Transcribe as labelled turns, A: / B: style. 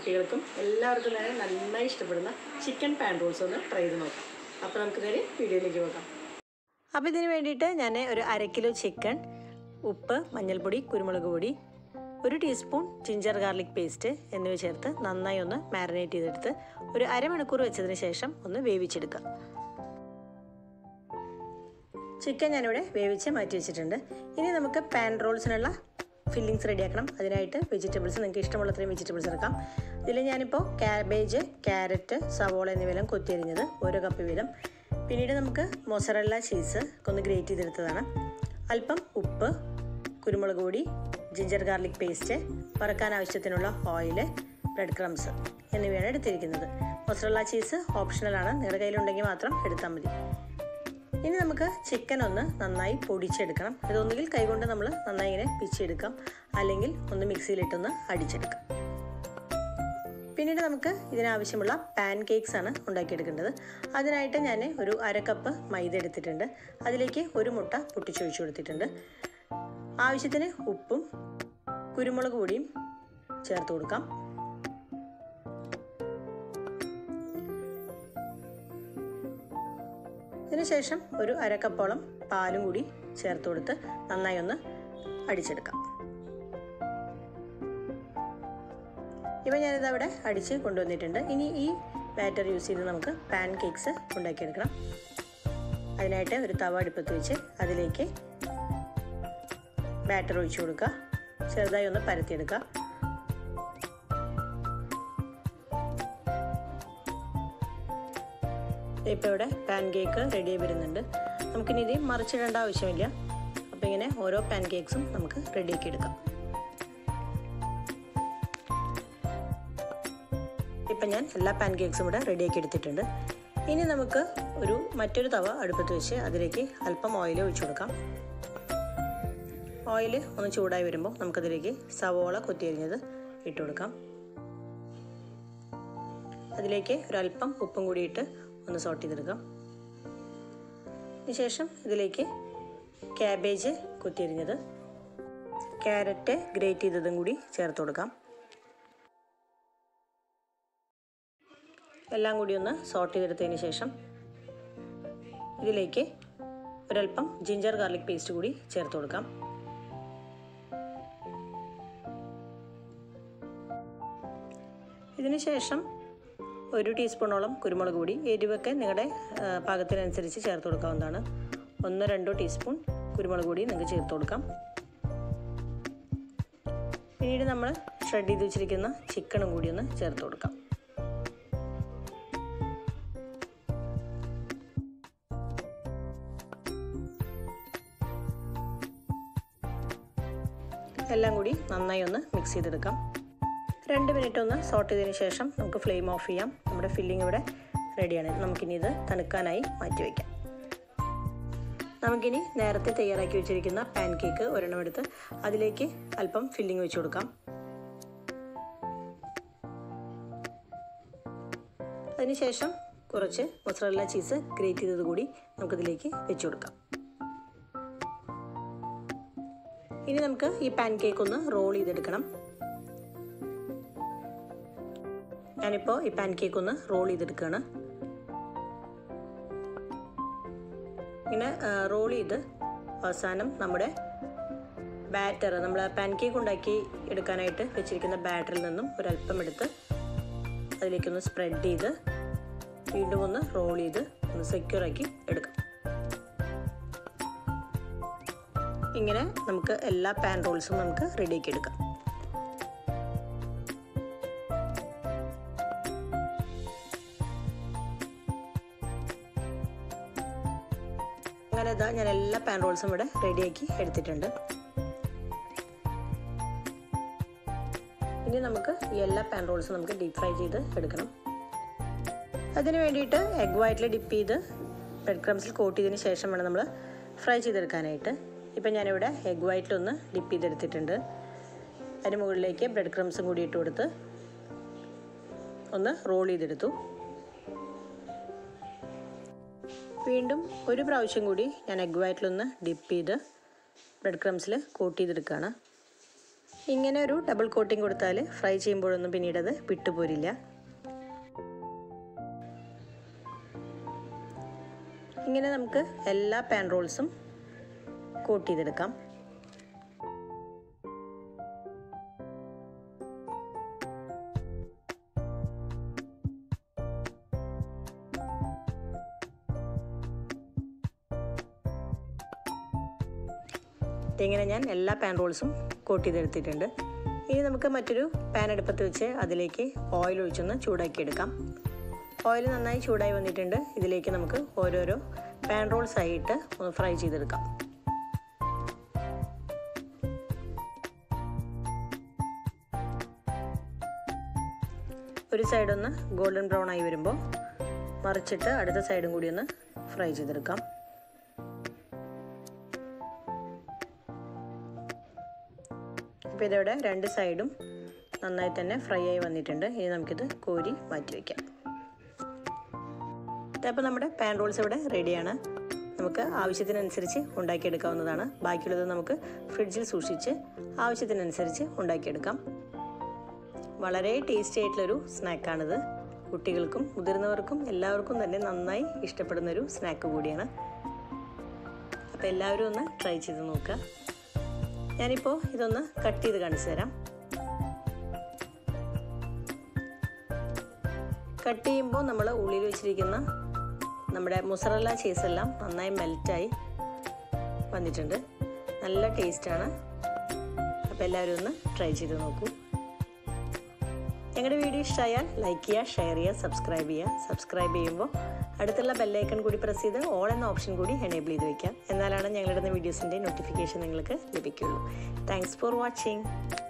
A: കുട്ടികൾക്കും എല്ലാവർക്കും തന്നെ നന്നായി ഇഷ്ടപ്പെടുന്ന ചിക്കൻ പാൻ റോൾസ് ഒന്ന് ട്രൈ ചെയ്ത് നോക്കാം അപ്പോൾ നമുക്ക് നേരെ വീഡിയോയിലേക്ക് നോക്കാം അപ്പോൾ ഇതിന് വേണ്ടിയിട്ട് ഞാൻ ഒരു അര കിലോ ചിക്കൻ ഉപ്പ് മഞ്ഞൾപ്പൊടി കുരുമുളക് പൊടി ഒരു ടീസ്പൂൺ ജിഞ്ചർ ഗാർലിക് പേസ്റ്റ് എന്നിവ ചേർത്ത് നന്നായി ഒന്ന് മാരിനേറ്റ് ചെയ്തെടുത്ത് ഒരു അരമണിക്കൂർ വെച്ചതിന് ശേഷം ഒന്ന് വേവിച്ചെടുക്കുക ചിക്കൻ ഞാനിവിടെ വേവിച്ച് മാറ്റി വെച്ചിട്ടുണ്ട് ഇനി നമുക്ക് പാൻ റോൾസിനുള്ള ഫില്ലിങ്സ് റെഡിയാക്കണം അതിനായിട്ട് വെജിറ്റബിൾസ് നിങ്ങൾക്ക് ഇഷ്ടമുള്ള അത്രയും വെജിറ്റബിൾസ് എടുക്കാം ഇതിൽ ഞാനിപ്പോൾ ക്യാബേജ് ക്യാരറ്റ് സവോള എന്നിവയെല്ലാം കൊത്തിയരിഞ്ഞത് ഓരോ കപ്പ് വീതം പിന്നീട് നമുക്ക് മൊസറല്ല ചീസ് ഒന്ന് ഗ്രേറ്റ് ചെയ്തെടുത്തതാണ് അല്പം ഉപ്പ് കുരുമുളക് പൊടി ജിഞ്ചർ ഗാർലിക് പേസ്റ്റ് വറക്കാൻ ആവശ്യത്തിനുള്ള ഓയിൽ ബ്രെഡ് ക്രംസ് എന്നിവയാണ് എടുത്തിരിക്കുന്നത് മൊസറല്ല ചീസ് ഓപ്ഷണലാണ് നിങ്ങളുടെ കയ്യിലുണ്ടെങ്കിൽ മാത്രം എടുത്താൽ മതി ഇനി നമുക്ക് ചിക്കൻ ഒന്ന് നന്നായി പൊടിച്ചെടുക്കണം ഇതൊന്നുകിൽ കൈകൊണ്ട് നമ്മൾ നന്നായി ഇങ്ങനെ പിച്ചെടുക്കാം അല്ലെങ്കിൽ ഒന്ന് മിക്സിയിലിട്ടൊന്ന് അടിച്ചെടുക്കാം പിന്നീട് നമുക്ക് ഇതിനാവശ്യമുള്ള പാൻ കേക്ക്സ് ആണ് ഉണ്ടാക്കിയെടുക്കേണ്ടത് അതിനായിട്ട് ഞാൻ ഒരു അര കപ്പ് മൈദ എടുത്തിട്ടുണ്ട് അതിലേക്ക് ഒരു മുട്ട പൊട്ടിച്ചൊഴിച്ചു കൊടുത്തിട്ടുണ്ട് ആവശ്യത്തിന് ഉപ്പും കുരുമുളക് പൊടിയും ചേർത്ത് കൊടുക്കാം ഇതിനുശേഷം ഒരു അര കപ്പോളം പാലും കൂടി ചേർത്ത് കൊടുത്ത് നന്നായി ഒന്ന് അടിച്ചെടുക്കാം ഇവ ഞാനിത് അവിടെ അടിച്ച് കൊണ്ടുവന്നിട്ടുണ്ട് ഇനി ഈ ബാറ്റർ യൂസ് ചെയ്ത് നമുക്ക് പാൻ കേക്ക്സ് ഉണ്ടാക്കിയെടുക്കണം അതിനായിട്ട് ഒരു തവ അടുപ്പത്ത് വെച്ച് അതിലേക്ക് ബാറ്റർ ഒഴിച്ചു കൊടുക്കുക ചെറുതായി ഒന്ന് പരത്തിയെടുക്കുക ഇപ്പോൾ ഇവിടെ പാൻ കേക്ക് റെഡിയായി വരുന്നുണ്ട് നമുക്കിനി ഇത് മറിച്ചിടേണ്ട ആവശ്യമില്ല അപ്പോൾ ഇങ്ങനെ ഓരോ പാൻ കേക്ക്സും നമുക്ക് റെഡിയാക്കി എടുക്കാം ഇപ്പം ഞാൻ എല്ലാ പാൻ കേക്ക്സും ഇവിടെ റെഡിയാക്കി എടുത്തിട്ടുണ്ട് ഇനി നമുക്ക് ഒരു മറ്റൊരു തവ അടുപ്പത്ത് വെച്ച് അതിലേക്ക് അല്പം ഓയിൽ ഒഴിച്ചു കൊടുക്കാം ഓയിൽ ഒന്ന് ചൂടായി വരുമ്പോൾ നമുക്കതിലേക്ക് സവോള കൊത്തിയരിഞ്ഞത് ഇട്ട് കൊടുക്കാം അതിലേക്ക് ഒരല്പം ഉപ്പും കൂടി ഇട്ട് ഒന്ന് സോട്ട് ചെയ്തെടുക്കാം അതിനുശേഷം ഇതിലേക്ക് ക്യാബേജ് കൊത്തിയരിഞ്ഞത് ക്യാരറ്റ് ഗ്രേറ്റ് ചെയ്തതും കൂടി ചേർത്ത് കൊടുക്കാം എല്ലാം കൂടി ഒന്ന് സോട്ട് ചെയ്തെടുത്തതിന് ശേഷം ഇതിലേക്ക് ഒരല്പം ജിഞ്ചർ ഗാർലിക് പേസ്റ്റ് കൂടി ചേർത്ത് കൊടുക്കാം ഇതിന് ശേഷം ഒരു ടീസ്പൂണോളം കുരുമുളക് പൊടി എരിവൊക്കെ നിങ്ങളുടെ പാകത്തിനനുസരിച്ച് ചേർത്ത് കൊടുക്കാവുന്നതാണ് ഒന്ന് രണ്ടോ ടീസ്പൂൺ കുരുമുളക് പൊടി നിങ്ങൾക്ക് ചേർത്ത് കൊടുക്കാം പിന്നീട് നമ്മൾ ഷ്രെഡ് ചെയ്ത് വെച്ചിരിക്കുന്ന ചിക്കനും കൂടി ഒന്ന് ചേർത്ത് കൊടുക്കാം എല്ലാം കൂടി നന്നായി ഒന്ന് മിക്സ് ചെയ്തെടുക്കാം രണ്ട് മിനിറ്റ് ഒന്ന് സോട്ട് ചെയ്തതിന് ശേഷം നമുക്ക് ഫ്ലെയിം ഓഫ് ചെയ്യാം നമ്മുടെ ഫില്ലിംഗ് ഇവിടെ റെഡിയാണ് നമുക്കിനി ഇത് തണുക്കാനായി മാറ്റി വയ്ക്കാം നമുക്കിനി നേരത്തെ തയ്യാറാക്കി വെച്ചിരിക്കുന്ന പാൻ കേക്ക് ഒരെണ്ണം എടുത്ത് അതിലേക്ക് അല്പം ഫില്ലിംഗ് വെച്ച് കൊടുക്കാം അതിനുശേഷം കുറച്ച് മൊസറല്ല ചീസ് ഗ്രേറ്റ് ചെയ്തത് കൂടി നമുക്കിതിലേക്ക് വെച്ച് കൊടുക്കാം ഇനി നമുക്ക് ഈ പാൻ കേക്ക് ഒന്ന് റോൾ ചെയ്തെടുക്കണം ഞാനിപ്പോൾ ഈ പാൻ കേക്ക് ഒന്ന് റോൾ ചെയ്തെടുക്കുകയാണ് ഇങ്ങനെ റോൾ ചെയ്ത് അവസാനം നമ്മുടെ ബാറ്റർ നമ്മൾ പാൻ കേക്ക് ഉണ്ടാക്കി എടുക്കാനായിട്ട് വെച്ചിരിക്കുന്ന ബാറ്ററിൽ നിന്നും ഒരല്പം എടുത്ത് അതിലേക്കൊന്ന് സ്പ്രെഡ് ചെയ്ത് വീണ്ടും ഒന്ന് റോൾ ചെയ്ത് ഒന്ന് സെക്യൂർ ആക്കി എടുക്കാം ഇങ്ങനെ നമുക്ക് എല്ലാ പാൻ റോൾസും നമുക്ക് റെഡിയാക്കി എടുക്കാം അങ്ങനെ ഇതാ ഞാൻ എല്ലാ പാൻ റോൾസും ഇവിടെ റെഡിയാക്കി എടുത്തിട്ടുണ്ട് ഇനി നമുക്ക് ഈ എല്ലാ പാൻ റോൾസും നമുക്ക് ഡീപ് ഫ്രൈ ചെയ്ത് എടുക്കണം അതിന് വേണ്ടിയിട്ട് എഗ് വൈറ്റിൽ ഡിപ്പ് ചെയ്ത് ബ്രെഡ് ക്രംസിൽ കോട്ട് ചെയ്തതിന് ശേഷം വേണം നമ്മൾ ഫ്രൈ ചെയ്തെടുക്കാനായിട്ട് ഇപ്പം ഞാനിവിടെ എഗ് വൈറ്റിലൊന്ന് ഡിപ്പ് ചെയ്തെടുത്തിട്ടുണ്ട് അതിന് മുകളിലേക്ക് ബ്രെഡ് ക്രംസും കൂടി ഇട്ട് കൊടുത്ത് ഒന്ന് റോൾ ചെയ്തെടുത്തു വീണ്ടും ഒരു പ്രാവശ്യം കൂടി ഞാൻ എഗ് വൈറ്റിലൊന്ന് ഡിപ്പ് ചെയ്ത് ബ്രെഡ് ക്രംസിൽ കോട്ട് ചെയ്തെടുക്കുകയാണ് ഇങ്ങനെ ഒരു ഡബിൾ കോട്ടിംഗ് കൊടുത്താൽ ഫ്രൈ ചെയ്യുമ്പോഴൊന്നും പിന്നീട് അത് വിട്ടുപോരില്ല ഇങ്ങനെ നമുക്ക് എല്ലാ പാൻ റോൾസും കോട്ട് ചെയ്തെടുക്കാം ഇങ്ങനെ ഞാൻ എല്ലാ പാൻ റോൾസും കോട്ട് ചെയ്തെടുത്തിട്ടുണ്ട് ഇനി നമുക്ക് മറ്റൊരു പാൻ അടുപ്പത്ത് വെച്ച് അതിലേക്ക് ഓയിൽ ഒഴിച്ചൊന്ന് ചൂടാക്കി എടുക്കാം ഓയിൽ നന്നായി ചൂടായി വന്നിട്ടുണ്ട് ഇതിലേക്ക് നമുക്ക് ഓരോരോ പാൻ റോൾസ് ആയിട്ട് ഒന്ന് ഫ്രൈ ചെയ്തെടുക്കാം ഒരു സൈഡ് ഒന്ന് ഗോൾഡൻ ബ്രൗൺ ആയി വരുമ്പോൾ മറിച്ചിട്ട് അടുത്ത സൈഡും കൂടി ഒന്ന് ഫ്രൈ ചെയ്തെടുക്കാം ഇപ്പോൾ ഇതവിടെ രണ്ട് സൈഡും നന്നായി തന്നെ ഫ്രൈ ആയി വന്നിട്ടുണ്ട് ഇനി നമുക്കിത് കോരി മാറ്റി വയ്ക്കാം അപ്പോൾ നമ്മുടെ പാൻ റോൾസ് ഇവിടെ റെഡിയാണ് നമുക്ക് ആവശ്യത്തിനനുസരിച്ച് ഉണ്ടാക്കിയെടുക്കാവുന്നതാണ് ബാക്കിയുള്ളത് നമുക്ക് ഫ്രിഡ്ജിൽ സൂക്ഷിച്ച് ആവശ്യത്തിനനുസരിച്ച് ഉണ്ടാക്കിയെടുക്കാം വളരെ ടേസ്റ്റി ആയിട്ടുള്ളൊരു സ്നാക്കാണിത് കുട്ടികൾക്കും മുതിർന്നവർക്കും എല്ലാവർക്കും തന്നെ നന്നായി ഇഷ്ടപ്പെടുന്ന ഒരു സ്നാക്ക് കൂടിയാണ് അപ്പോൾ എല്ലാവരും ഒന്ന് ട്രൈ ചെയ്ത് നോക്കുക ഞാനിപ്പോൾ ഇതൊന്ന് കട്ട് ചെയ്ത് കാണിച്ചു തരാം കട്ട് ചെയ്യുമ്പോൾ നമ്മൾ ഉള്ളിൽ വെച്ചിരിക്കുന്ന നമ്മുടെ മുസറല്ല ചീസ് എല്ലാം നന്നായി മെൽറ്റായി വന്നിട്ടുണ്ട് നല്ല ടേസ്റ്റാണ് അപ്പോൾ എല്ലാവരും ഒന്ന് ട്രൈ ചെയ്ത് നോക്കൂ ഞങ്ങളുടെ വീഡിയോ ഇഷ്ടമായാൽ ലൈക്ക് ചെയ്യുക ഷെയർ ചെയ്യുക സബ്സ്ക്രൈബ് ചെയ്യുക സബ്സ്ക്രൈബ് ചെയ്യുമ്പോൾ അടുത്തുള്ള ബെല്ലൈക്കൺ കൂടി പ്രസ് ചെയ്ത് ഓൾ എന്ന ഓപ്ഷൻ കൂടി എനേബിൾ ചെയ്ത് വയ്ക്കാം എന്നാലാണ് ഞങ്ങളിടുന്ന വീഡിയോസിൻ്റെ നോട്ടിഫിക്കേഷൻ നിങ്ങൾക്ക് ലഭിക്കുള്ളൂ താങ്ക്സ് ഫോർ വാച്ചിങ്